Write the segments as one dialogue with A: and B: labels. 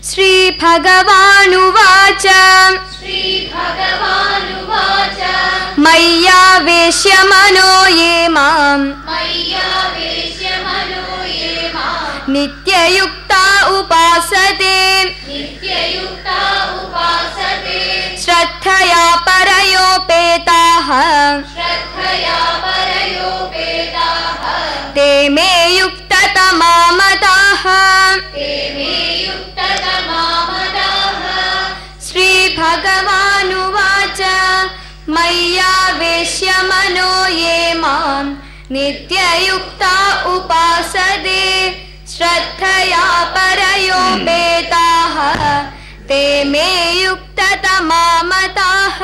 A: श्रीभगवानुवाच
B: श्रीभगवानुवाच
A: मय्यावेश्य मनो ये माम्
B: मय्यावेश्य मनो ये माम्
A: नित्ययुक्ता उपासते
B: नित्ययुक्ता उपासते
A: श्रद्धया परयोपेताः
B: श्रद्धया परयोपेताः
A: ते मे युक्ततमा मताः
B: ते मे युक्ततमामदाः
A: श्रीभगवानुवाच मय्यावेश्य मनो ये माम् नित्ययुक्ता उपासते श्रद्धया परयोपेताः ते मे युक्ततमा मताः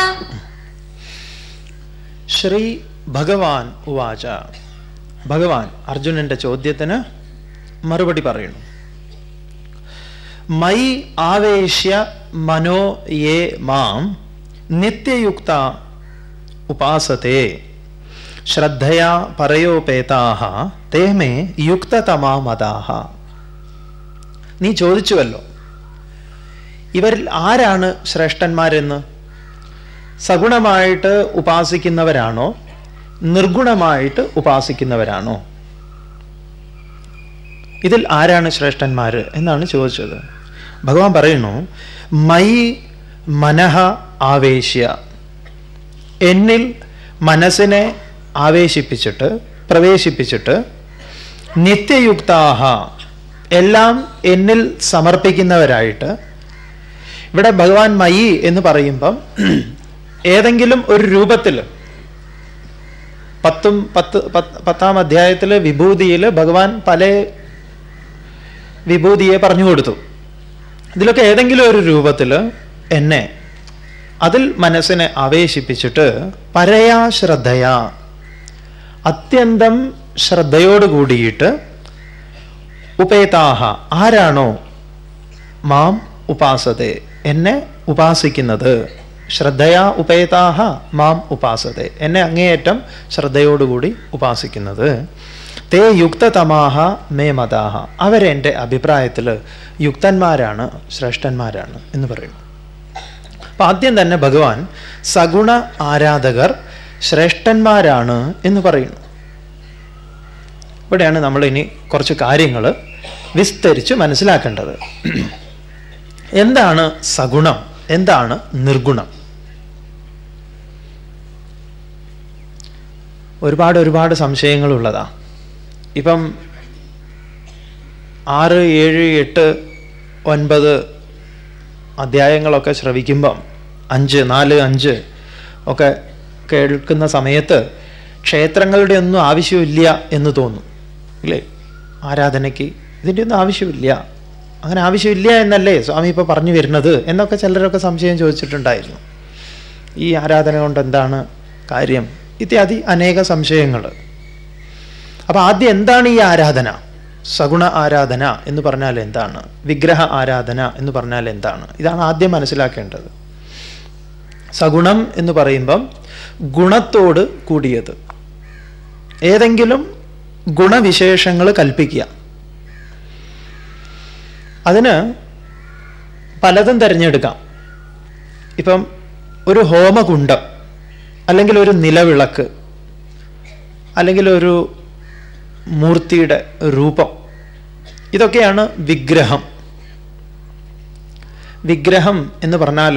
C: ശ്രീ ഭഗവാൻ ഉവാച ഭഗവാൻ അർജുനന്റെ ചോദ്യത്തിന് മറുപടി പറയുന്നു മൈ ആവേശ്യ മനോ യേ മാം നിത്യയുക്ത ഉപാസത്തെ ശ്രദ്ധയാ പരയോപേതാഹ തേ മേ യുക്തതമാ മതാഹ നീ ചോദിച്ചുവല്ലോ ഇവരിൽ ആരാണ് ശ്രേഷ്ഠന്മാരെന്ന് സഗുണമായിട്ട് ഉപാസിക്കുന്നവരാണോ നിർഗുണമായിട്ട് ഉപാസിക്കുന്നവരാണോ ഇതിൽ ആരാണ് ശ്രേഷ്ഠന്മാർ എന്നാണ് ചോദിച്ചത് ഭഗവാൻ പറയുന്നു മൈ മനഃ ആവേശ്യ എന്നിൽ മനസ്സിനെ ആവേശിപ്പിച്ചിട്ട് പ്രവേശിപ്പിച്ചിട്ട് നിത്യയുക്താഹ എല്ലാം എന്നിൽ സമർപ്പിക്കുന്നവരായിട്ട് ഇവിടെ ഭഗവാൻ മയി എന്ന് പറയുമ്പം ഏതെങ്കിലും ഒരു രൂപത്തിൽ പത്തും പത്ത് പത്ത് പത്താം അധ്യായത്തിൽ വിഭൂതിയിൽ ഭഗവാൻ പല വിഭൂതിയെ പറഞ്ഞു കൊടുത്തു ഇതിലൊക്കെ ഏതെങ്കിലും ഒരു രൂപത്തിൽ എന്നെ അതിൽ മനസ്സിനെ ആവേശിപ്പിച്ചിട്ട് പരയാ ശ്രദ്ധയാ അത്യന്തം ശ്രദ്ധയോട് കൂടിയിട്ട് ഉപേതാഹ ആരാണോ മാം ഉപാസത്തെ എന്നെ ഉപാസിക്കുന്നത് ശ്രദ്ധയാ ഉപേതാഹ മാം ഉപാസത്തെ എന്നെ അങ്ങേയറ്റം ശ്രദ്ധയോടുകൂടി ഉപാസിക്കുന്നത് തേ യുക്തതമാഹ മേ മതാഹ അവരെൻ്റെ അഭിപ്രായത്തിൽ യുക്തന്മാരാണ് ശ്രേഷ്ഠന്മാരാണ് എന്ന് പറയുന്നു അപ്പൊ ആദ്യം തന്നെ ഭഗവാൻ സഗുണ ആരാധകർ ശ്രേഷ്ഠന്മാരാണ് എന്ന് പറയുന്നു ഇവിടെയാണ് നമ്മൾ ഇനി കുറച്ച് കാര്യങ്ങൾ വിസ്തരിച്ച് മനസ്സിലാക്കേണ്ടത് എന്താണ് സഗുണം എന്താണ് നിർഗുണം ഒരുപാട് ഒരുപാട് സംശയങ്ങളുള്ളതാ ഇപ്പം ആറ് ഏഴ് എട്ട് ഒൻപത് അധ്യായങ്ങളൊക്കെ ശ്രവിക്കുമ്പം അഞ്ച് നാല് അഞ്ച് ഒക്കെ കേൾക്കുന്ന സമയത്ത് ക്ഷേത്രങ്ങളുടെ ഒന്നും ആവശ്യമില്ല എന്ന് തോന്നും ഇല്ലേ ആരാധനയ്ക്ക് ഇതിൻ്റെ ഒന്നും ആവശ്യമില്ല അങ്ങനെ ആവശ്യമില്ല എന്നല്ലേ സ്വാമി ഇപ്പോൾ പറഞ്ഞു വരുന്നത് എന്നൊക്കെ ചിലരൊക്കെ സംശയം ചോദിച്ചിട്ടുണ്ടായിരുന്നു ഈ ആരാധന കൊണ്ട് എന്താണ് കാര്യം ഇത്യാദി അനേക സംശയങ്ങൾ അപ്പൊ ആദ്യം എന്താണ് ഈ ആരാധന സഗുണ ആരാധന എന്ന് പറഞ്ഞാൽ എന്താണ് വിഗ്രഹ ആരാധന എന്ന് പറഞ്ഞാൽ എന്താണ് ഇതാണ് ആദ്യം മനസ്സിലാക്കേണ്ടത് സഗുണം എന്ന് പറയുമ്പം ഗുണത്തോട് കൂടിയത് ഏതെങ്കിലും ഗുണവിശേഷങ്ങൾ കൽപ്പിക്കുക അതിന് പലതും തിരഞ്ഞെടുക്കാം ഇപ്പം ഒരു ഹോമകുണ്ടം അല്ലെങ്കിൽ ഒരു നിലവിളക്ക് അല്ലെങ്കിൽ ഒരു മൂർത്തിയുടെ രൂപം ഇതൊക്കെയാണ് വിഗ്രഹം വിഗ്രഹം എന്ന് പറഞ്ഞാൽ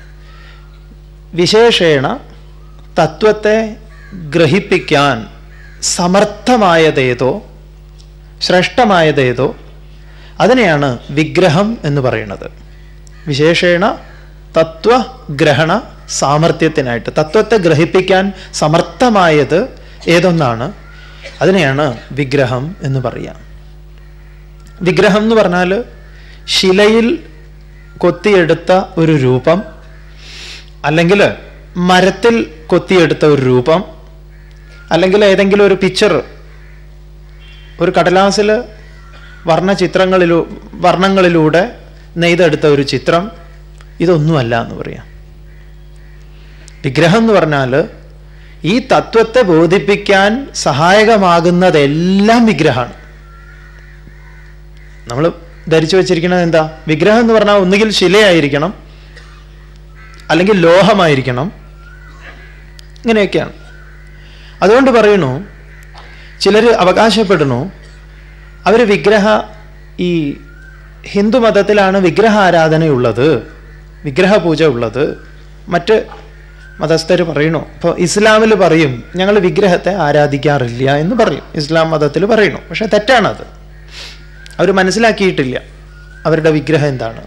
C: വിശേഷേണ തത്വത്തെ ഗ്രഹിപ്പിക്കാൻ സമർത്ഥമായതേതോ ശ്രേഷ്ഠമായതേതോ അതിനെയാണ് വിഗ്രഹം എന്ന് പറയുന്നത് വിശേഷേണ തത്വഗ്രഹണ സാമർഥ്യത്തിനായിട്ട് തത്വത്തെ ഗ്രഹിപ്പിക്കാൻ സമർത്ഥമായത് ഏതൊന്നാണ് അതിനെയാണ് വിഗ്രഹം എന്ന് പറയാം വിഗ്രഹം എന്ന് പറഞ്ഞാൽ ശിലയിൽ കൊത്തിയെടുത്ത ഒരു രൂപം അല്ലെങ്കിൽ മരത്തിൽ കൊത്തിയെടുത്ത ഒരു രൂപം അല്ലെങ്കിൽ ഏതെങ്കിലും ഒരു പിക്ചർ ഒരു കടലാസിൽ വർണ്ണചിത്രങ്ങളിലൂ വർണ്ണങ്ങളിലൂടെ നെയ്തെടുത്ത ഒരു ചിത്രം ഇതൊന്നുമല്ല എന്ന് പറയാം വിഗ്രഹം എന്ന് പറഞ്ഞാൽ ഈ തത്വത്തെ ബോധിപ്പിക്കാൻ സഹായകമാകുന്നതെല്ലാം വിഗ്രഹമാണ് നമ്മൾ ധരിച്ചു വച്ചിരിക്കുന്നത് എന്താ വിഗ്രഹം എന്ന് പറഞ്ഞാൽ ഒന്നുകിൽ ശിലയായിരിക്കണം അല്ലെങ്കിൽ ലോഹമായിരിക്കണം ഇങ്ങനെയൊക്കെയാണ് അതുകൊണ്ട് പറയുന്നു ചിലർ അവകാശപ്പെടുന്നു അവർ വിഗ്രഹ ഈ ഹിന്ദു മതത്തിലാണ് വിഗ്രഹ ആരാധനയുള്ളത് വിഗ്രഹ പൂജ ഉള്ളത് മറ്റ് മതസ്ഥർ പറയണു ഇപ്പോൾ ഇസ്ലാമിൽ പറയും ഞങ്ങൾ വിഗ്രഹത്തെ ആരാധിക്കാറില്ല എന്ന് പറയും ഇസ്ലാം മതത്തിൽ പറയണു പക്ഷെ തെറ്റാണത് അവർ മനസ്സിലാക്കിയിട്ടില്ല അവരുടെ വിഗ്രഹം എന്താണ്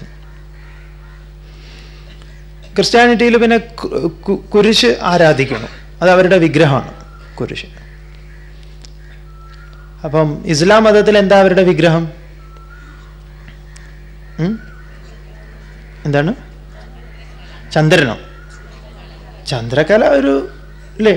C: ക്രിസ്ത്യാനിറ്റിയിൽ പിന്നെ കു- കു- കുരിശ് ആരാധിക്കണം അത് അവരുടെ വിഗ്രഹമാണ് കുരിശ് അപ്പം ഇസ്ലാം മതത്തിൽ എന്താ അവരുടെ വിഗ്രഹം ഉം? എന്താണ് ചന്ദ്രനോ ചന്ദ്രകല ഒരു അല്ലേ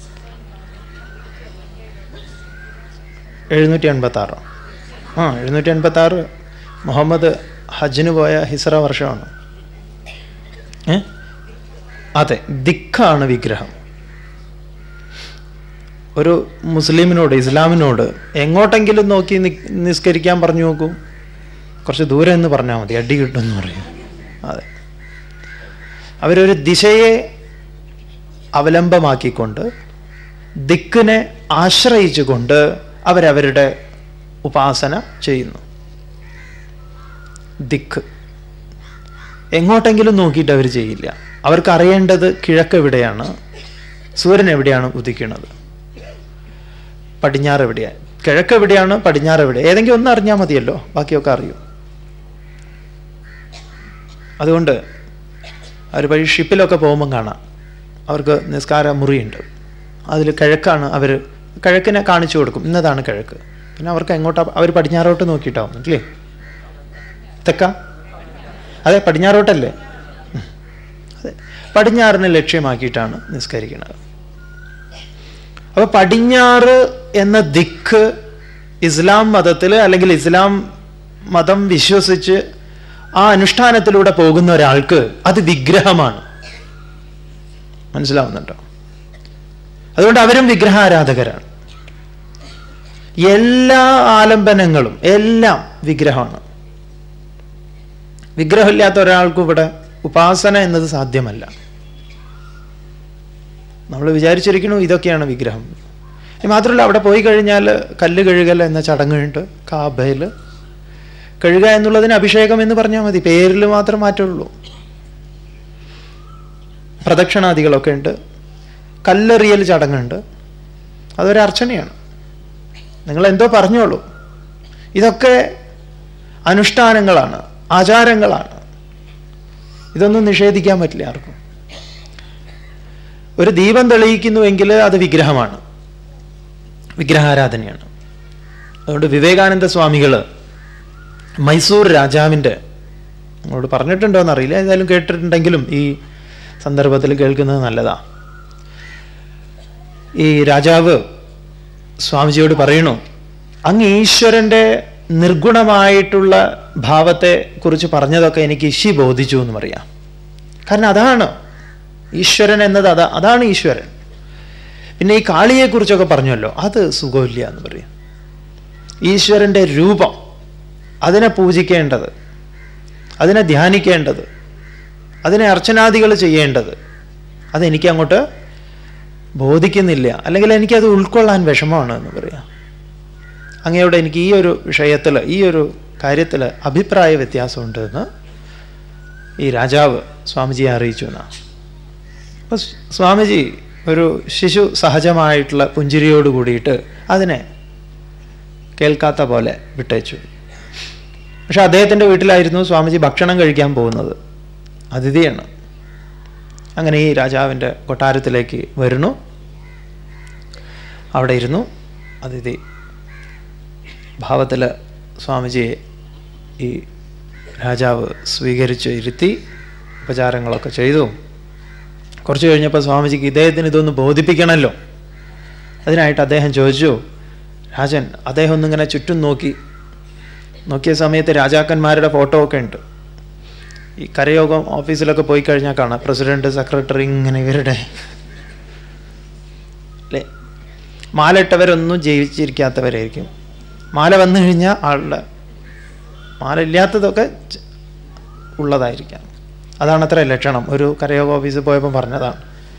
C: എഴുന്നൂറ്റി എൺപത്തി ആറോ ആ എഴുന്നൂറ്റി എൺപത്തി ആറ് മുഹമ്മദ് ഹജ്ജിന് പോയ ഹിസ്ര വർഷമാണ് ഏ അതെ ദിക്കാണ് വിഗ്രഹം ഒരു മുസ്ലിമിനോട് ഇസ്ലാമിനോട് എങ്ങോട്ടെങ്കിലും നോക്കി നി- നിസ്കരിക്കാൻ പറഞ്ഞു നോക്കൂ കുറച്ച് ദൂരെ എന്ന് പറഞ്ഞാൽ മതി അടി കിട്ടുമെന്ന് പറയും അതെ അവരൊരു ദിശയെ അവലംബമാക്കിക്കൊണ്ട് ദിക്കിനെ ആശ്രയിച്ചുകൊണ്ട് അവരവരുടെ ഉപാസന ചെയ്യുന്നു ദിക്ക് എങ്ങോട്ടെങ്കിലും നോക്കിയിട്ട് അവർ ചെയ്യില്ല അവർക്ക് അറിയേണ്ടത് കിഴക്ക് എവിടെയാണ് സൂര്യൻ എവിടെയാണ് ഉദിക്കുന്നത് പടിഞ്ഞാറ് എവിടെയാണ് കിഴക്ക് എവിടെയാണ് പടിഞ്ഞാറ് എവിടെ ഏതെങ്കിലും ഒന്ന് അറിഞ്ഞാൽ മതിയല്ലോ ബാക്കിയൊക്കെ അറിയും അതുകൊണ്ട് അവർ വഴി ഷിപ്പിലൊക്കെ പോകുമ്പം കാണാം അവർക്ക് നിസ്കാര മുറിയുണ്ട് അതിൽ കിഴക്കാണ് അവർ കിഴക്കിനെ കാണിച്ചു കൊടുക്കും ഇന്നതാണ് കിഴക്ക് പിന്നെ അവർക്ക് എങ്ങോട്ടാ അവർ പടിഞ്ഞാറോട്ട് നോക്കിയിട്ടാവും അല്ലേ തെക്ക അതെ പടിഞ്ഞാറോട്ടല്ലേ ഉം. അതെ പടിഞ്ഞാറിനെ ലക്ഷ്യമാക്കിയിട്ടാണ് നിസ്കരിക്കുന്നത് അപ്പൊ പടിഞ്ഞാറ് എന്ന ദിക്ക് ഇസ്ലാം മതത്തിൽ അല്ലെങ്കിൽ ഇസ്ലാം മതം വിശ്വസിച്ച് ആ അനുഷ്ഠാനത്തിലൂടെ പോകുന്ന ഒരാൾക്ക് അത് വിഗ്രഹമാണ് മനസ്സിലാവുന്നുണ്ടോ അതുകൊണ്ട് അവരും വിഗ്രഹാരാധകരാണ് എല്ലാ ആലംബനങ്ങളും എല്ലാം വിഗ്രഹമാണ് വിഗ്രഹമില്ലാത്ത ഒരാൾക്കും ഇവിടെ ഉപാസന എന്നത് സാധ്യമല്ല നമ്മൾ വിചാരിച്ചിരിക്കണു ഇതൊക്കെയാണ് വിഗ്രഹം ഇനി മാത്രമല്ല അവിടെ പോയി കഴിഞ്ഞാൽ കല്ല് കഴുകൽ എന്ന ചടങ്ങുണ്ട് കാബയിൽ കഴുകുക എന്നുള്ളതിന് അഭിഷേകം എന്ന് പറഞ്ഞാൽ മതി പേരിൽ മാത്രം മാറ്റമുള്ളൂ പ്രദക്ഷിണാദികളൊക്കെ ഉണ്ട് കല്ലെറിയൽ ചടങ്ങുണ്ട് അതൊരു അർച്ചനയാണ് നിങ്ങൾ എന്തോ പറഞ്ഞോളൂ ഇതൊക്കെ അനുഷ്ഠാനങ്ങളാണ് ആചാരങ്ങളാണ് ഇതൊന്നും നിഷേധിക്കാൻ പറ്റില്ല ആർക്കും ഒരു ദീപം തെളിയിക്കുന്നുവെങ്കിൽ അത് വിഗ്രഹമാണ് വിഗ്രഹാരാധനയാണ് അതുകൊണ്ട് വിവേകാനന്ദ സ്വാമികൾ മൈസൂർ രാജാവിൻ്റെ നിങ്ങളോട് പറഞ്ഞിട്ടുണ്ടോ എന്നറിയില്ല ഏതായാലും കേട്ടിട്ടുണ്ടെങ്കിലും ഈ സന്ദർഭത്തിൽ കേൾക്കുന്നത് നല്ലതാ ഈ രാജാവ് സ്വാമിജിയോട് പറയണു അങ്ങ് ഈശ്വരൻ്റെ നിർഗുണമായിട്ടുള്ള ഭാവത്തെ കുറിച്ച് പറഞ്ഞതൊക്കെ എനിക്ക് ഇശി ബോധിച്ചു എന്ന് പറയാം കാരണം അതാണ് ഈശ്വരൻ എന്നത് അതാ അതാണ് ഈശ്വരൻ പിന്നെ ഈ കാളിയെക്കുറിച്ചൊക്കെ പറഞ്ഞല്ലോ അത് സുഖമില്ല എന്ന് പറയും ഈശ്വരൻ്റെ രൂപം അതിനെ പൂജിക്കേണ്ടത് അതിനെ ധ്യാനിക്കേണ്ടത് അതിനെ അർച്ചനാദികൾ ചെയ്യേണ്ടത് അതെനിക്ക് അങ്ങോട്ട് ബോധിക്കുന്നില്ല അല്ലെങ്കിൽ എനിക്കത് ഉൾക്കൊള്ളാൻ വിഷമമാണ് എന്ന് പറയാം അങ്ങയോട് എനിക്ക് ഈ ഒരു വിഷയത്തിൽ ഈ ഒരു കാര്യത്തിൽ അഭിപ്രായ വ്യത്യാസമുണ്ട് എന്ന് ഈ രാജാവ് സ്വാമിജിയെ അറിയിച്ചു എന്നാണ് അപ്പോൾ സ്വാമിജി ഒരു ശിശു സഹജമായിട്ടുള്ള പുഞ്ചിരിയോട് കൂടിയിട്ട് അതിനെ കേൾക്കാത്ത പോലെ വിട്ടയച്ചു പക്ഷെ അദ്ദേഹത്തിൻ്റെ വീട്ടിലായിരുന്നു സ്വാമിജി ഭക്ഷണം കഴിക്കാൻ പോകുന്നത് അതിഥിയാണ് അങ്ങനെ ഈ രാജാവിൻ്റെ കൊട്ടാരത്തിലേക്ക് വരുന്നു അവിടെ ഇരുന്നു അതിഥി ഭാവത്തിൽ സ്വാമിജിയെ ഈ രാജാവ് സ്വീകരിച്ച് ഇരുത്തി ഉപചാരങ്ങളൊക്കെ ചെയ്തു കുറച്ച് കഴിഞ്ഞപ്പോൾ സ്വാമിജിക്ക് ഇദ്ദേഹത്തിന് ഇതൊന്ന് ബോധിപ്പിക്കണമല്ലോ അതിനായിട്ട് അദ്ദേഹം ചോദിച്ചു രാജൻ അദ്ദേഹം ഒന്നിങ്ങനെ ചുറ്റും നോക്കി നോക്കിയ സമയത്ത് രാജാക്കന്മാരുടെ ഫോട്ടോ ഒക്കെ ഉണ്ട് ഈ കരയോഗം ഓഫീസിലൊക്കെ പോയി കഴിഞ്ഞാൽ കാണാം പ്രസിഡന്റ് സെക്രട്ടറി ഇങ്ങനെ ഇവരുടെ അല്ലേ മാല ഇട്ടവരൊന്നും ജീവിച്ചിരിക്കാത്തവരായിരിക്കും മാല വന്നു കഴിഞ്ഞാൽ ആളുടെ മാല ഇല്ലാത്തതൊക്കെ ച- ഉള്ളതായിരിക്കാം അതാണ് അത്ര ലക്ഷണം ഒരു കരയോഗ ഓഫീസിൽ പോയപ്പോൾ പറഞ്ഞതാണ്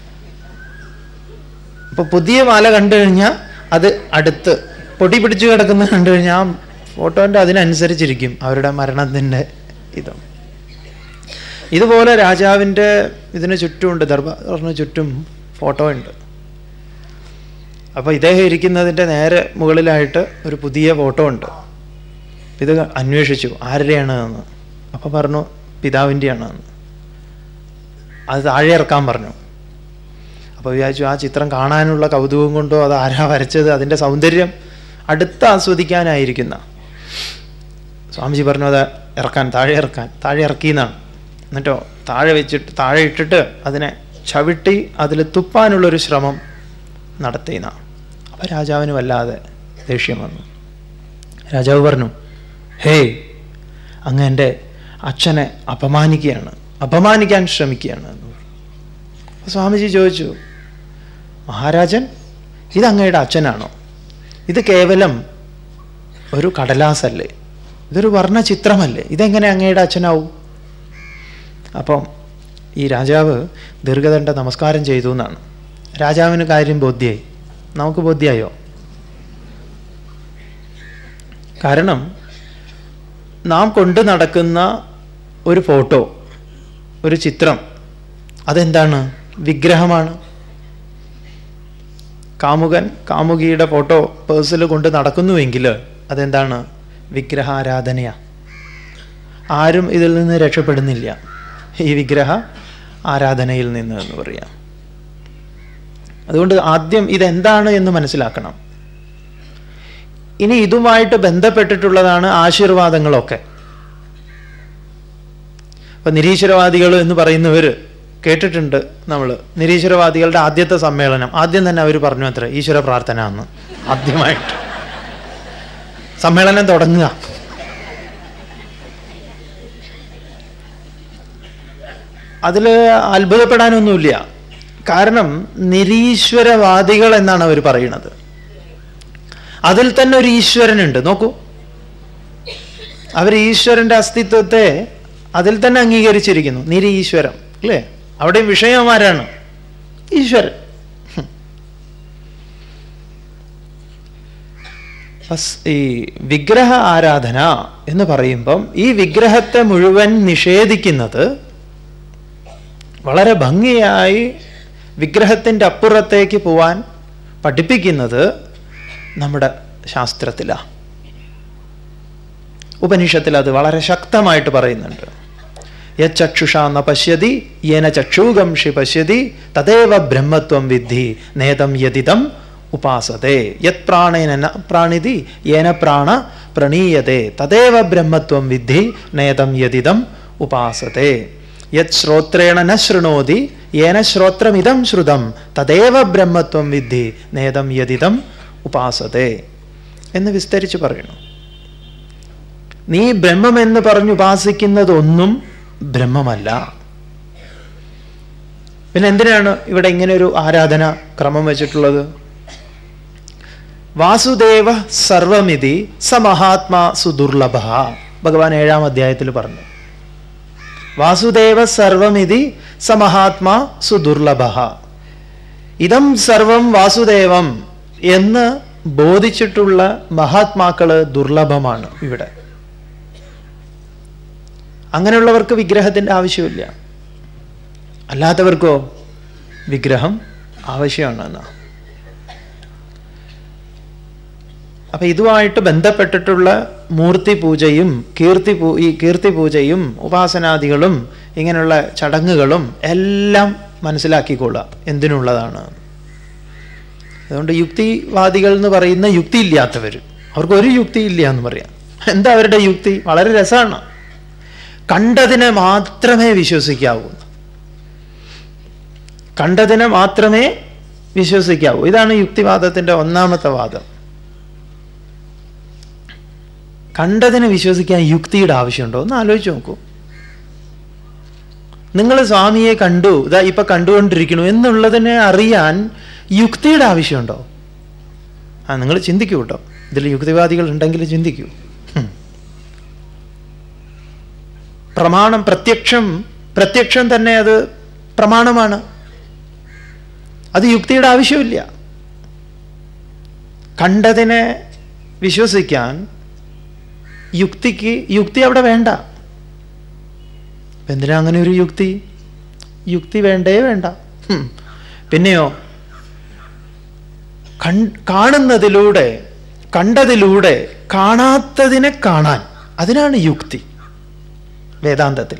C: ഇപ്പൊ പുതിയ മാല കണ്ടു കഴിഞ്ഞാൽ അത് അടുത്ത് പൊടി പിടിച്ചു കിടക്കുന്നത് കണ്ടു കഴിഞ്ഞാൽ ആ ഫോട്ടോൻ്റെ അതിനനുസരിച്ചിരിക്കും അവരുടെ മരണത്തിൻ്റെ ഇതും ഇതുപോലെ രാജാവിൻ്റെ ഇതിന് ചുറ്റുമുണ്ട് ദർബാറിന് ചുറ്റും ഫോട്ടോ ഉണ്ട് അപ്പോൾ ഇദ്ദേഹം ഇരിക്കുന്നതിൻ്റെ നേരെ മുകളിലായിട്ട് ഒരു പുതിയ ഫോട്ടോ ഉണ്ട് ഇത് അന്വേഷിച്ചു ആരുടെയാണ് എന്ന് അപ്പോൾ പറഞ്ഞു പിതാവിൻ്റെയാണ് എന്ന് അത് താഴെ ഇറക്കാൻ പറഞ്ഞു അപ്പോൾ വിചാരിച്ചു ആ ചിത്രം കാണാനുള്ള കൗതുകം കൊണ്ടോ അത് ആരാ വരച്ചത് അതിൻ്റെ സൗന്ദര്യം അടുത്ത് ആസ്വദിക്കാനായിരിക്കുന്ന സ്വാമിജി പറഞ്ഞു അത് ഇറക്കാൻ താഴെ ഇറക്കാൻ താഴെ ഇറക്കിയെന്നാണ് എന്നിട്ടോ താഴെ വെച്ചിട്ട് താഴെ ഇട്ടിട്ട് അതിനെ ചവിട്ടി അതിൽ തുപ്പാനുള്ളൊരു ശ്രമം നടത്തിയെന്നാണ് അപ്പോൾ രാജാവിന് വല്ലാതെ ദേഷ്യം വന്നു രാജാവ് പറഞ്ഞു ഹേയ് അങ്ങ് എൻ്റെ അച്ഛനെ അപമാനിക്കുകയാണ് അപമാനിക്കാൻ ശ്രമിക്കുകയാണ് എന്ന് പറഞ്ഞു അപ്പോൾ സ്വാമിജി ചോദിച്ചു മഹാരാജൻ ഇത് അങ്ങയുടെ അച്ഛനാണോ ഇത് കേവലം ഒരു കടലാസല്ലേ ഇതൊരു വർണ്ണചിത്രമല്ലേ ഇതെങ്ങനെ അങ്ങയുടെ അച്ഛനാവും അപ്പം ഈ രാജാവ് ദീർഘദണ്ഡ നമസ്കാരം ചെയ്തു എന്നാണ് രാജാവിന് കാര്യം ബോധ്യായി നമുക്ക് ബോധ്യായോ കാരണം നാം കൊണ്ടു നടക്കുന്ന ഒരു ഫോട്ടോ ഒരു ചിത്രം അതെന്താണ് വിഗ്രഹമാണ് കാമുകൻ കാമുകിയുടെ ഫോട്ടോ പേഴ്സിൽ കൊണ്ട് നടക്കുന്നുവെങ്കിൽ അതെന്താണ് വിഗ്രഹാരാധനയാ ആരും ഇതിൽ നിന്ന് രക്ഷപ്പെടുന്നില്ല ഈ വിഗ്രഹ ആരാധനയിൽ നിന്ന് എന്ന് പറയാം അതുകൊണ്ട് ആദ്യം ഇതെന്താണ് എന്ന് മനസ്സിലാക്കണം ഇനി ഇതുമായിട്ട് ബന്ധപ്പെട്ടിട്ടുള്ളതാണ് ആശീർവാദങ്ങളൊക്കെ ഇപ്പൊ നിരീശ്വരവാദികൾ എന്ന് പറയുന്നവർ കേട്ടിട്ടുണ്ട് നമ്മൾ നിരീശ്വരവാദികളുടെ ആദ്യത്തെ സമ്മേളനം ആദ്യം തന്നെ അവർ പറഞ്ഞു അത്ര ഈശ്വര പ്രാർത്ഥന എന്ന് ആദ്യമായിട്ട് സമ്മേളനം തുടങ്ങുക അതിൽ അത്ഭുതപ്പെടാനൊന്നുമില്ല കാരണം നിരീശ്വരവാദികൾ എന്നാണ് അവർ പറയുന്നത് അതിൽ തന്നെ ഒരു ഈശ്വരനുണ്ട് നോക്കൂ അവർ ഈശ്വരന്റെ അസ്തിത്വത്തെ അതിൽ തന്നെ അംഗീകരിച്ചിരിക്കുന്നു നിരീശ്വരം അല്ലേ അവിടെയും വിഷയമാരാണ് ഈശ്വരൻ ഹും. ഫസ്- ഈ വിഗ്രഹ ആരാധന എന്ന് പറയുമ്പം ഈ വിഗ്രഹത്തെ മുഴുവൻ നിഷേധിക്കുന്നത് വളരെ ഭംഗിയായി വിഗ്രഹത്തിൻ്റെ അപ്പുറത്തേക്ക് പോവാൻ പഠിപ്പിക്കുന്നത് നമ്മുടെ ശാസ്ത്രത്തിലാണ് ഉപനിഷത്തിൽ അത് വളരെ ശക്തമായിട്ട് പറയുന്നുണ്ട് യച്ചക്ഷുഷ ന പശ്യതി യേന ചക്ഷൂഗംഷി പശ്യതി തദേവ ബ്രഹ്മത്വം വിദ്ധി നേതം യതിദം ഉപാസത്തെ യത് പ്രാണേന ന പ്രാണിതി യേന പ്രാണ പ്രണീയത്തെ തദേവ ബ്രഹ്മത്വം വിദ്ധി നേതം യതിദം ഉപാസത്തെ യത് ശ്രോത്രേണ ന ശൃണോതി യേന ശ്രോത്രമിതം ശ്രുതം തദേവ ബ്രഹ്മത്വം വിദ്ധി നേതം യതിദം ഉപാസത്തെ എന്ന് വിസ്തരിച്ച് പറയുന്നു നീ ബ്രഹ്മമെന്ന് പറഞ്ഞ് ഉപാസിക്കുന്നതൊന്നും ബ്രഹ്മമല്ല പിന്നെ എന്തിനാണ് ഇവിടെ ഇങ്ങനെ ഒരു ആരാധന ക്രമം വെച്ചിട്ടുള്ളത് വാസുദേവ സർവമിതി സ മഹാത്മാ സുദുർലഭ ഭഗവാൻ ഏഴാം അധ്യായത്തിൽ പറഞ്ഞു വാസുദേവ സർവമിതി സ മഹാത്മാ സുദുർലഭ ഇതം സർവം വാസുദേവം എന്ന് ബോധിച്ചിട്ടുള്ള മഹാത്മാക്കള് ദുർലഭമാണ് ഇവിടെ അങ്ങനെയുള്ളവർക്ക് വിഗ്രഹത്തിൻ്റെ ആവശ്യമില്ല അല്ലാത്തവർക്കോ വിഗ്രഹം ആവശ്യമാണ് എന്നാ അപ്പൊ ഇതുമായിട്ട് ബന്ധപ്പെട്ടിട്ടുള്ള മൂർത്തി പൂജയും കീർത്തി പൂ ഈ കീർത്തി പൂജയും ഉപാസനാദികളും ഇങ്ങനെയുള്ള ചടങ്ങുകളും എല്ലാം മനസ്സിലാക്കിക്കൊള്ളുക എന്തിനുള്ളതാണ് അതുകൊണ്ട് യുക്തിവാദികൾ എന്ന് പറയുന്ന യുക്തി ഇല്ലാത്തവർ അവർക്ക് ഒരു യുക്തി ഇല്ല എന്ന് പറയാം എന്താ അവരുടെ യുക്തി വളരെ രസമാണ് കണ്ടതിനെ മാത്രമേ വിശ്വസിക്കാവൂ കണ്ടതിനെ മാത്രമേ വിശ്വസിക്കാവൂ ഇതാണ് യുക്തിവാദത്തിന്റെ ഒന്നാമത്തെ വാദം കണ്ടതിനെ വിശ്വസിക്കാൻ യുക്തിയുടെ ആവശ്യമുണ്ടോ ഒന്ന് ആലോചിച്ച് നോക്കൂ നിങ്ങൾ സ്വാമിയെ കണ്ടു ഇതാ ഇപ്പൊ കണ്ടുകൊണ്ടിരിക്കണു എന്നുള്ളതിനെ അറിയാൻ യുക്തിയുടെ ആവശ്യമുണ്ടോ ആ നിങ്ങൾ ചിന്തിക്കൂ കേട്ടോ ഇതിൽ യുക്തിവാദികൾ ഉണ്ടെങ്കിൽ ചിന്തിക്കൂ ഹും. പ്രമാണം പ്രത്യക്ഷം പ്രത്യക്ഷം തന്നെ അത് പ്രമാണമാണ് അത് യുക്തിയുടെ ആവശ്യമില്ല കണ്ടതിനെ വിശ്വസിക്കാൻ യുക്തിക്ക് യുക്തി അവിടെ വേണ്ട എന്തിനാ അങ്ങനെ ഒരു യുക്തി യുക്തി വേണ്ടേ വേണ്ട ഹും. പിന്നെയോ കൺ കാണുന്നതിലൂടെ കണ്ടതിലൂടെ കാണാത്തതിനെ കാണാൻ അതിനാണ് യുക്തി വേദാന്തത്തിൽ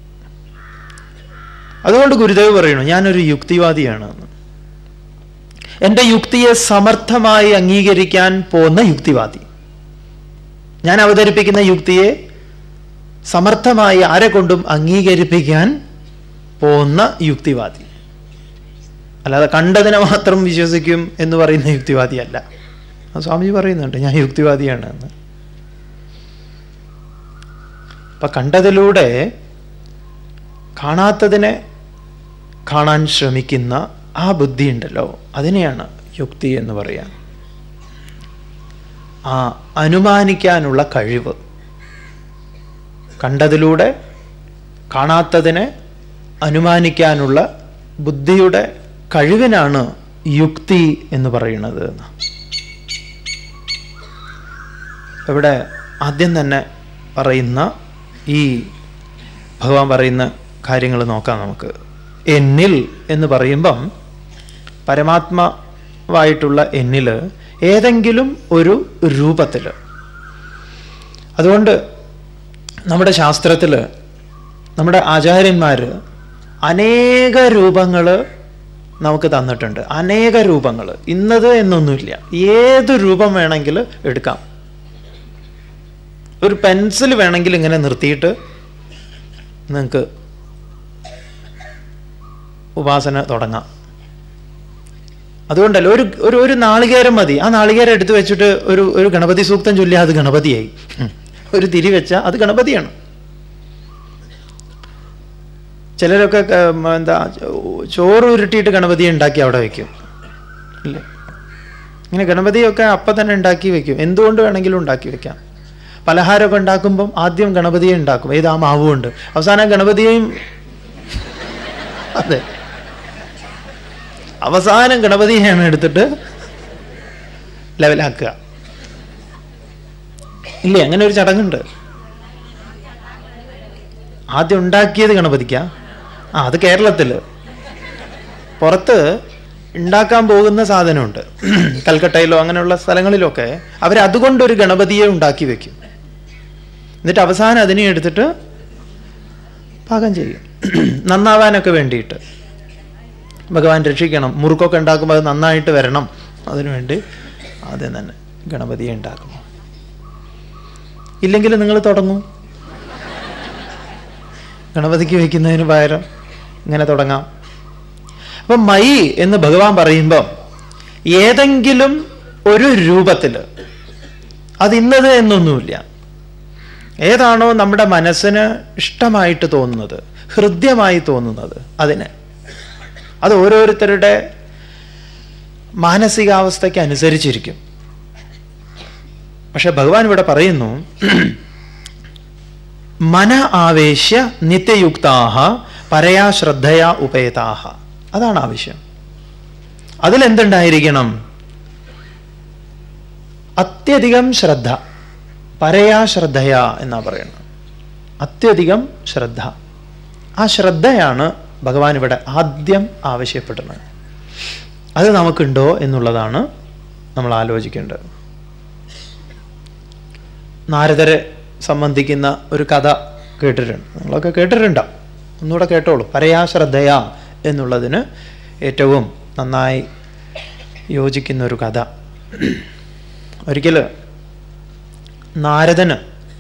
C: അതുകൊണ്ട് ഗുരുദേവ് പറയുന്നു ഞാനൊരു യുക്തിവാദിയാണ് എന്ന് എൻ്റെ യുക്തിയെ സമർത്ഥമായി അംഗീകരിക്കാൻ പോകുന്ന യുക്തിവാദി ഞാൻ അവതരിപ്പിക്കുന്ന യുക്തിയെ സമർത്ഥമായി ആരെ കൊണ്ടും അംഗീകരിപ്പിക്കാൻ പോകുന്ന യുക്തിവാദി അല്ലാതെ കണ്ടതിനെ മാത്രം വിശ്വസിക്കും എന്ന് പറയുന്ന യുക്തിവാദിയല്ല ആ സ്വാമിജി പറയുന്നുണ്ട് ഞാൻ യുക്തിവാദിയാണ് എന്ന് അപ്പൊ കണ്ടതിലൂടെ കാണാത്തതിനെ കാണാൻ ശ്രമിക്കുന്ന ആ ബുദ്ധി ഉണ്ടല്ലോ അതിനെയാണ് യുക്തി എന്ന് പറയാം ആ അനുമാനിക്കാനുള്ള കഴിവ് കണ്ടതിലൂടെ കാണാത്തതിനെ അനുമാനിക്കാനുള്ള ബുദ്ധിയുടെ കഴിവിനാണ് യുക്തി എന്ന് പറയുന്നത് എന്ന് ഇവിടെ ആദ്യം തന്നെ പറയുന്ന ഈ ഭഗവാൻ പറയുന്ന കാര്യങ്ങൾ നോക്കാം നമുക്ക് എന്നിൽ എന്ന് പറയുമ്പം പരമാത്മാവായിട്ടുള്ള എന്നിൽ ഏതെങ്കിലും ഒരു രൂപത്തിൽ അതുകൊണ്ട് നമ്മുടെ ശാസ്ത്രത്തിൽ നമ്മുടെ ആചാര്യന്മാർ അനേക രൂപങ്ങൾ നമുക്ക് തന്നിട്ടുണ്ട് അനേക രൂപങ്ങൾ ഇന്നത് എന്നൊന്നുമില്ല ഏത് രൂപം വേണമെങ്കിൽ എടുക്കാം ഒരു പെൻസിൽ വേണമെങ്കിൽ ഇങ്ങനെ നിർത്തിയിട്ട് നിങ്ങൾക്ക് ഉപാസന തുടങ്ങാം അതുകൊണ്ടല്ല ഒരു ഒരു ഒരു നാളികേരം മതി ആ നാളികേരം എടുത്തു വെച്ചിട്ട് ഒരു ഒരു ഗണപതി സൂക്തം ചൊല്ലിയാൽ അത് ഗണപതിയായി ഉം. ഒരു തിരി വെച്ചാൽ അത് ഗണപതിയാണ് ചിലരൊക്കെ ക- ഉം, എന്താ ചോറ് ഉരുട്ടിയിട്ട് ഗണപതിയെ ഉണ്ടാക്കി അവിടെ വെക്കും ഇല്ലേ ഇങ്ങനെ ഗണപതിയൊക്കെ അപ്പം തന്നെ ഉണ്ടാക്കി വെക്കും എന്തുകൊണ്ട് വേണമെങ്കിലും ഉണ്ടാക്കി വെക്കാം പലഹാരമൊക്കെ ഉണ്ടാക്കുമ്പം ആദ്യം ഗണപതിയെ ഉണ്ടാക്കും ഏത് ആ മാവും ഉണ്ട് അവസാനം ഗണപതിയെയും അതെ അവസാനം ഗണപതിയെയാണ് എടുത്തിട്ട് ലെവലാക്കുക ഇല്ലേ അങ്ങനെ ഒരു ചടങ്ങുണ്ട് ആദ്യം ഉണ്ടാക്കിയത് ഗണപതിക്ക ആ അത് കേരളത്തിൽ പുറത്ത് ഉണ്ടാക്കാൻ പോകുന്ന സാധനമുണ്ട് കൽക്കട്ടയിലോ അങ്ങനെയുള്ള സ്ഥലങ്ങളിലൊക്കെ അവർ അതുകൊണ്ടൊരു ഗണപതിയെ ഉണ്ടാക്കി വെക്കും എന്നിട്ട് അവസാനം അതിനെ എടുത്തിട്ട് പാകം ചെയ്യും നന്നാവാനൊക്കെ വേണ്ടിയിട്ട് ഭഗവാൻ രക്ഷിക്കണം മുറുക്കൊക്കെ ഉണ്ടാക്കുമ്പോൾ അത് നന്നായിട്ട് വരണം അതിനുവേണ്ടി ആദ്യം തന്നെ ഗണപതിയെ ഉണ്ടാക്കുന്നു ഇല്ലെങ്കിൽ നിങ്ങൾ തുടങ്ങൂ ഗണപതിക്ക് വയ്ക്കുന്നതിന് പകരം ഇങ്ങനെ തുടങ്ങാം അപ്പം മൈ എന്ന് ഭഗവാൻ പറയുമ്പം ഏതെങ്കിലും ഒരു രൂപത്തിൽ അത് ഇന്നത് എന്നൊന്നുമില്ല ഏതാണോ നമ്മുടെ മനസ്സിന് ഇഷ്ടമായിട്ട് തോന്നുന്നത് ഹൃദ്യമായി തോന്നുന്നത് അതിന് അത് ഓരോരുത്തരുടെ മാനസികാവസ്ഥയ്ക്ക് അനുസരിച്ചിരിക്കും പക്ഷെ ഭഗവാൻ ഇവിടെ പറയുന്നു മന ആവേശ്യ നിത്യയുക്താഹ പരയാ ശ്രദ്ധയാ ഉപേതാഹ അതാണ് ആവശ്യം അതിലെന്തുണ്ടായിരിക്കണം അത്യധികം ശ്രദ്ധ പരയാ ശ്രദ്ധയാ എന്നാ പറയുന്നത് അത്യധികം ശ്രദ്ധ ആ ശ്രദ്ധയാണ് ഭഗവാൻ ഇവിടെ ആദ്യം ആവശ്യപ്പെടുന്നത് അത് നമുക്കുണ്ടോ എന്നുള്ളതാണ് നമ്മൾ ആലോചിക്കേണ്ടത് നാരദരെ സംബന്ധിക്കുന്ന ഒരു കഥ കേട്ടിട്ടുണ്ട് നിങ്ങളൊക്കെ കേട്ടിട്ടുണ്ടാവും ഒന്നുകൂടെ കേട്ടോളൂ പരയാ ശ്രദ്ധയാ എന്നുള്ളതിന് ഏറ്റവും നന്നായി യോജിക്കുന്ന ഒരു കഥ ഒരിക്കൽ നാരദന്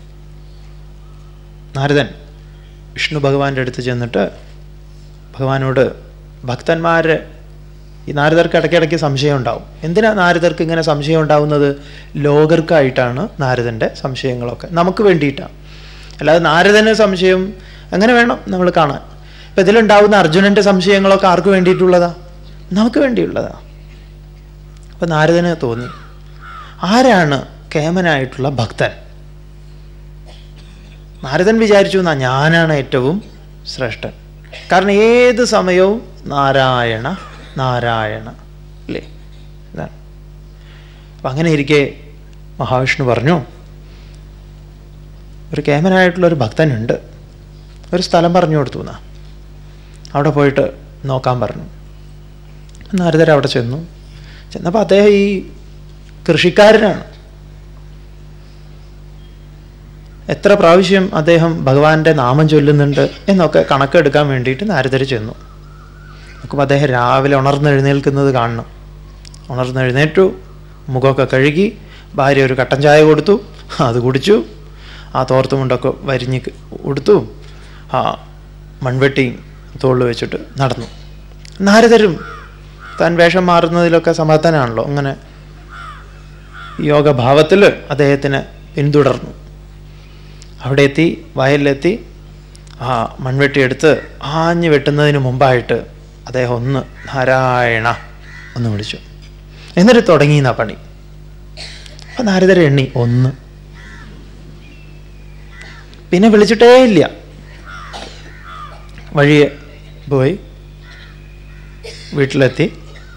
C: നാരദൻ വിഷ്ണു ഭഗവാന്റെ അടുത്ത് ചെന്നിട്ട് ഭഗവാനോട് ഭക്തന്മാര് ഈ നാരദർക്ക് ഇടയ്ക്കിടയ്ക്ക് സംശയം ഉണ്ടാവും എന്തിനാ നാരദർക്ക് ഇങ്ങനെ സംശയം ഉണ്ടാവുന്നത് ലോകർക്കായിട്ടാണ് നാരദൻ്റെ സംശയങ്ങളൊക്കെ നമുക്ക് വേണ്ടിയിട്ടാണ് അല്ലാതെ നാരദന് സംശയം എങ്ങനെ വേണം നമ്മൾ കാണാൻ ഇപ്പം ഇതിലുണ്ടാവുന്ന അർജുനൻ്റെ സംശയങ്ങളൊക്കെ ആർക്ക് വേണ്ടിയിട്ടുള്ളതാ നമുക്ക് വേണ്ടിയുള്ളതാ അപ്പം നാരദന് തോന്നി ആരാണ് കേമനായിട്ടുള്ള ഭക്തൻ നാരദൻ വിചാരിച്ചു എന്നാ ഞാനാണ് ഏറ്റവും ശ്രേഷ്ഠൻ കാരണം ഏത് സമയവും നാരായണ നാരായണ അല്ലേ ഇതാണ് അപ്പം അങ്ങനെ ഇരിക്കെ മഹാവിഷ്ണു പറഞ്ഞു ഒരു കേമനായിട്ടുള്ള ഒരു ഭക്തനുണ്ട് ഒരു സ്ഥലം പറഞ്ഞു കൊടുത്തു എന്നാ അവിടെ പോയിട്ട് നോക്കാൻ പറഞ്ഞു നാരദർ അവിടെ ചെന്നു ചെന്നപ്പോൾ അദ്ദേഹം ഈ കൃഷിക്കാരനാണ് എത്ര പ്രാവശ്യം അദ്ദേഹം ഭഗവാന്റെ നാമം ചൊല്ലുന്നുണ്ട് എന്നൊക്കെ കണക്കെടുക്കാൻ വേണ്ടിയിട്ട് നാരദർ ചെന്നു നോക്കുമ്പോൾ അദ്ദേഹം രാവിലെ ഉണർന്നെഴുന്നേൽക്കുന്നത് കാണണം ഉണർന്നെഴുന്നേറ്റു മുഖമൊക്കെ കഴുകി ഭാര്യ ഒരു കട്ടൻ ചായ കൊടുത്തു അത് കുടിച്ചു ആ തോർത്തുമുണ്ടൊക്കെ വരിഞ്ഞ് കൊടുത്തു ആ മൺവെട്ടി തോളിൽ വെച്ചിട്ട് നടന്നു നാരദരും താൻ വേഷം മാറുന്നതിലൊക്കെ സമാധാനമാണല്ലോ അങ്ങനെ യോഗഭാവത്തിൽ അദ്ദേഹത്തിന് പിന്തുടർന്നു അവിടെ എത്തി വയലിലെത്തി ആ മൺവെട്ടി എടുത്ത് ആഞ്ഞു വെട്ടുന്നതിന് മുമ്പായിട്ട് അദ്ദേഹം ഒന്ന് നാരായണ ഒന്ന് വിളിച്ചു എന്നിട്ട് തുടങ്ങി എന്നാ പണി അപ്പൊ നാരദര എണ്ണി ഒന്ന് പിന്നെ വിളിച്ചിട്ടേ ഇല്ല വഴിയെ പോയി വീട്ടിലെത്തി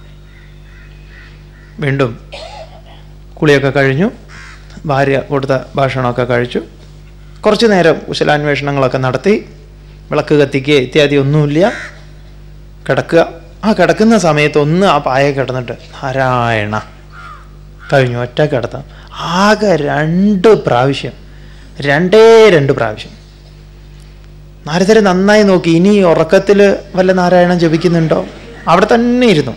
C: വീണ്ടും കുളിയൊക്കെ കഴിഞ്ഞു ഭാര്യ കൊടുത്ത ഭക്ഷണമൊക്കെ കഴിച്ചു കുറച്ചു നേരം കുശലാന്വേഷണങ്ങളൊക്കെ നടത്തി വിളക്ക് കത്തിക്കുക ഇത്യാദി ഒന്നുമില്ല കിടക്കുക ആ കിടക്കുന്ന സമയത്ത് ഒന്ന് ആ പായ കിടന്നിട്ട് നാരായണ കഴിഞ്ഞു ഒറ്റ കിടത്താം ആകെ രണ്ട് പ്രാവശ്യം രണ്ടേ രണ്ട് പ്രാവശ്യം നാരദരെ നന്നായി നോക്കി ഇനി ഉറക്കത്തിൽ വല്ല നാരായണൻ ജപിക്കുന്നുണ്ടോ അവിടെ തന്നെ ഇരുന്നു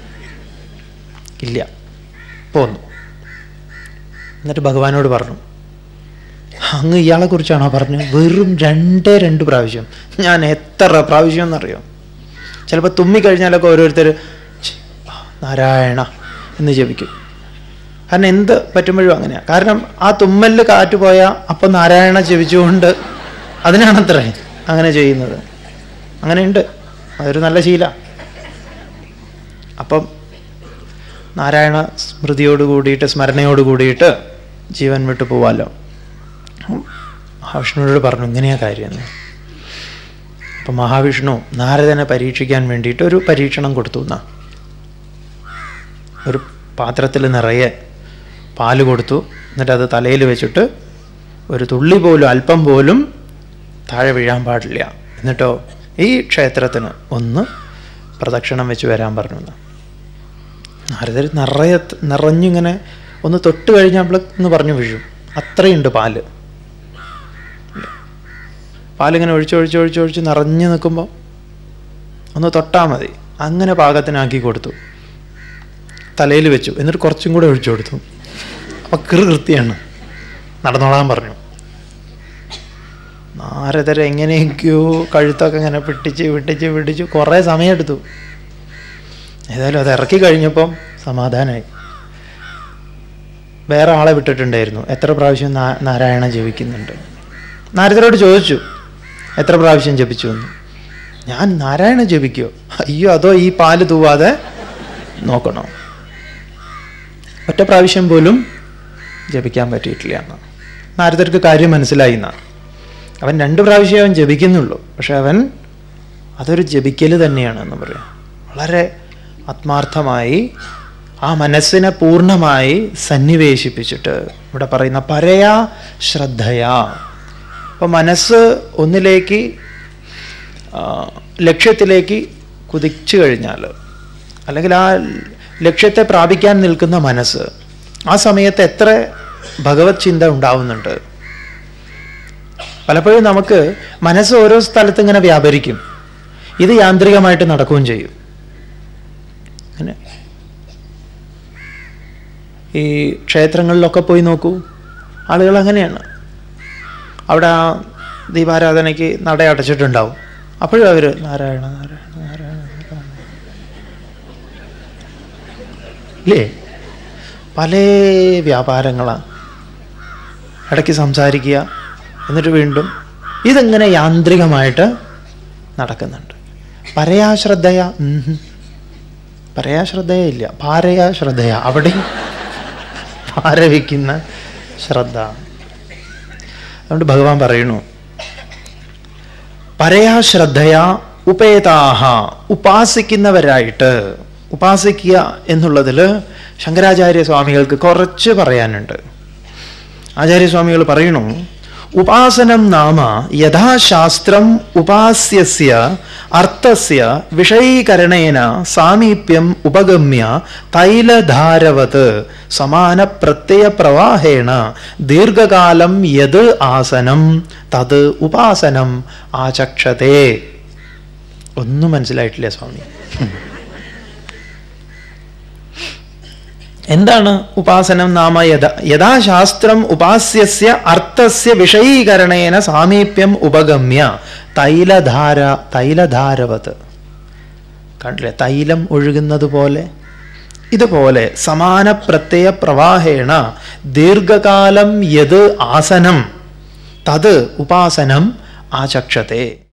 C: ഇല്ല പോന്നു എന്നിട്ട് ഭഗവാനോട് പറഞ്ഞു അങ്ങ് ഇയാളെ കുറിച്ചാണോ പറഞ്ഞത് വെറും രണ്ടേ രണ്ട് പ്രാവശ്യം ഞാൻ എത്ര പ്രാവശ്യം എന്നറിയോ ചിലപ്പോൾ തുമ്മിക്കഴിഞ്ഞാലൊക്കെ ഓരോരുത്തർ "ഛ്, നാരായണ എന്ന് ജപിക്കും കാരണം എന്ത് പറ്റുമ്പോഴും അങ്ങനെയാണ് കാരണം ആ തുമ്മലിൽ കാറ്റ് പോയാൽ അപ്പം നാരായണ ജപിച്ചുകൊണ്ട് അതിനാണത്രേ അങ്ങനെ ചെയ്യുന്നത് അങ്ങനെയുണ്ട് അതൊരു നല്ല ശീല അപ്പം നാരായണ സ്മൃതിയോട് കൂടിയിട്ട് സ്മരണയോട് കൂടിയിട്ട് ജീവൻ വിട്ടു പോവാലോ മഹാവിഷ്ണുവിനോട് പറഞ്ഞു ഇങ്ങനെയാ കാര്യം അപ്പം മഹാവിഷ്ണു നാരദനെ പരീക്ഷിക്കാൻ വേണ്ടിയിട്ട് ഒരു പരീക്ഷണം കൊടുത്തു എന്നാ ഒരു പാത്രത്തിൽ നിറയെ പാല് കൊടുത്തു എന്നിട്ട് അത് തലയിൽ വെച്ചിട്ട് ഒരു തുള്ളി പോലും അല്പം പോലും താഴെ വീഴാൻ പാടില്ല എന്നിട്ടോ ഈ ക്ഷേത്രത്തിന് ഒന്ന് പ്രദക്ഷിണം വെച്ച് വരാൻ പറഞ്ഞു എന്ന് നാരദർ നിറയെ നിറഞ്ഞിങ്ങനെ ഒന്ന് തൊട്ട് കഴിഞ്ഞപ്പോൾ എന്ന് പറഞ്ഞു വീഴും അത്രയുണ്ട് പാല് പാലിങ്ങനെ ഒഴിച്ചൊഴിച്ച് ഒഴിച്ചൊഴിച്ച് നിറഞ്ഞു നിൽക്കുമ്പോൾ ഒന്ന് തൊട്ടാൽ മതി അങ്ങനെ പാകത്തിനാക്കി കൊടുത്തു തലയിൽ വെച്ചു എന്നിട്ട് കുറച്ചും കൂടെ ഒഴിച്ചു കൊടുത്തു അപ്പം കൃ കൃത്യമാണ് നടന്നോളാൻ പറഞ്ഞു നാരദര എങ്ങനെയൊക്കെയോ കഴുത്തൊക്കെ ഇങ്ങനെ പിട്ടിച്ച് വിട്ടിച്ച് പിടിച്ച് കുറേ സമയമെടുത്തു ഏതായാലും അത് ഇറക്കി കഴിഞ്ഞപ്പം സമാധാനമായി വേറെ ആളെ വിട്ടിട്ടുണ്ടായിരുന്നു എത്ര പ്രാവശ്യം നാ നാരായണ ജപിക്കുന്നുണ്ട് നാരദരോട് ചോദിച്ചു എത്ര പ്രാവശ്യം ജപിച്ചു എന്ന് ഞാൻ നാരായണ ജപിക്കോ അയ്യോ അതോ ഈ പാല് തൂവാതെ നോക്കണോ ഒറ്റ പ്രാവശ്യം പോലും ജപിക്കാൻ പറ്റിയിട്ടില്ല എന്ന് നാരദർക്ക് കാര്യം മനസ്സിലായി എന്നാ അവൻ രണ്ട് പ്രാവശ്യം അവൻ ജപിക്കുന്നുള്ളൂ പക്ഷെ അവൻ അതൊരു ജപിക്കൽ തന്നെയാണ് എന്ന് പറയാം വളരെ ആത്മാർത്ഥമായി ആ മനസ്സിനെ പൂർണ്ണമായി സന്നിവേശിപ്പിച്ചിട്ട് ഇവിടെ പറയുന്ന പരയാ ശ്രദ്ധയാ അപ്പൊ മനസ്സ് ഒന്നിലേക്ക് ആ, ലക്ഷ്യത്തിലേക്ക് കുതിച്ചു കഴിഞ്ഞാൽ അല്ലെങ്കിൽ ആ ലക്ഷ്യത്തെ പ്രാപിക്കാൻ നിൽക്കുന്ന മനസ്സ് ആ സമയത്ത് എത്ര ഭഗവത് ചിന്ത ഉണ്ടാവുന്നുണ്ട് പലപ്പോഴും നമുക്ക് മനസ്സ് ഓരോ സ്ഥലത്ത് ഇങ്ങനെ വ്യാപരിക്കും ഇത് യാന്ത്രികമായിട്ട് നടക്കുകയും ചെയ്യും അങ്ങനെ ഈ ക്ഷേത്രങ്ങളിലൊക്കെ പോയി നോക്കൂ ആളുകൾ അങ്ങനെയാണ് അവിടെ ആ ദീപാരാധനയ്ക്ക് നട അടച്ചിട്ടുണ്ടാവും അപ്പോഴും അവർ നാരായണ നാരായണ നാരായണ നാരായണ ഇല്ലേ പല വ്യാപാരങ്ങളാണ് ഇടയ്ക്ക് സംസാരിക്കുക എന്നിട്ട് വീണ്ടും ഇതിങ്ങനെ യാന്ത്രികമായിട്ട് നടക്കുന്നുണ്ട് പരയാശ്രദ്ധയ പരയാശ്രദ്ധയ ഇല്ല ഭാരയാ ശ്രദ്ധയ അവിടെ ഭാര വയ്ക്കുന്ന ശ്രദ്ധ അതുകൊണ്ട് ഭഗവാൻ പറയുന്നു പരയാ ശ്രദ്ധയാ ഉപേതാഹ ഉപാസിക്കുന്നവരായിട്ട് ഉപാസിക്കുക എന്നുള്ളതിൽ ശങ്കരാചാര്യ സ്വാമികൾക്ക് കുറച്ച് പറയാനുണ്ട് ആചാര്യസ്വാമികൾ പറയണു ഉപാസനം നാമ യഥാശാസ്ത്രം ഉപാസ്യസ്യ അർത്ഥസ്യ വിഷയീകരണേന സാമീപ്യം ഉപഗമ്യ തൈലധാരവത് സമാന പ്രത്യയ പ്രവാഹേണ ദീർഘകാലം യത് ആസനം തത് ഉപാസനം ആചക്ഷതേ ഒന്നും മനസ്സിലായിട്ടില്ല സ്വാമി എന്താണ് ഉപാസനം നാമ യഥാ യഥാശാസ്ത്രം ഉപാസ്യസ്യ അർത്ഥസ്യ വിഷയീകരണേന സാമീപ്യം ഉപഗമ്യ തൈലധാര തൈലധാരവത് കണ്ടില്ലേ തൈലം ഒഴുകുന്നത് പോലെ ഇതുപോലെ സമാന പ്രത്യയ പ്രവാഹേണ ദീർഘകാലം യത് ആസനം തത് ഉപാസനം ആചക്ഷത്തെ